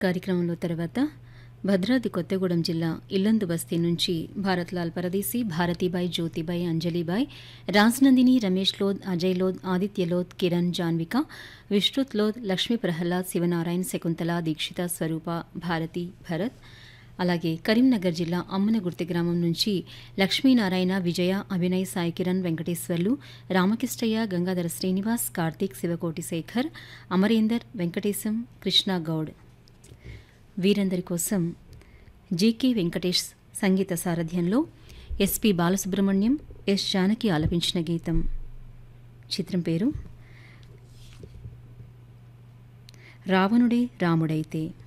కార్యక్రమంలో తర్వాత భద్రాద్రి కొత్తగూడెం జిల్లా ఇల్లందు బస్తీ నుంచి భారత్లాల్ పరదేశి భారతీబాయ్ జ్యోతిబాయ్ అంజలిబాయ్ రాజ్నందిని రమేష్ లోద్ అజయ్ లోద్ ఆదిత్య లోద్ కిరణ్ జాన్విక విశ్రుత్ లోద్ లక్ష్మీ ప్రహ్లాద్ శివనారాయణ్ శకుంతల దీక్షిత స్వరూప భారతి భరత్ అలాగే కరీంనగర్ జిల్లా అమ్మనగుర్తి గ్రామం నుంచి లక్ష్మీనారాయణ విజయ అభినయ్ సాయి కిరణ్ వెంకటేశ్వర్లు రామకృష్ణయ్య గంగాధర శ్రీనివాస్ కార్తీక్ శివకోటి శేఖర్ అమరేందర్ వెంకటేశం కృష్ణ గౌడ్ వీరందరి కోసం జీకే వెంకటేష్ సంగీత సారథ్యంలో ఎస్పి బాలసుబ్రహ్మణ్యం ఎస్ జానకి ఆలపించిన గీతం చిత్రం పేరు రావణుడే రాముడైతే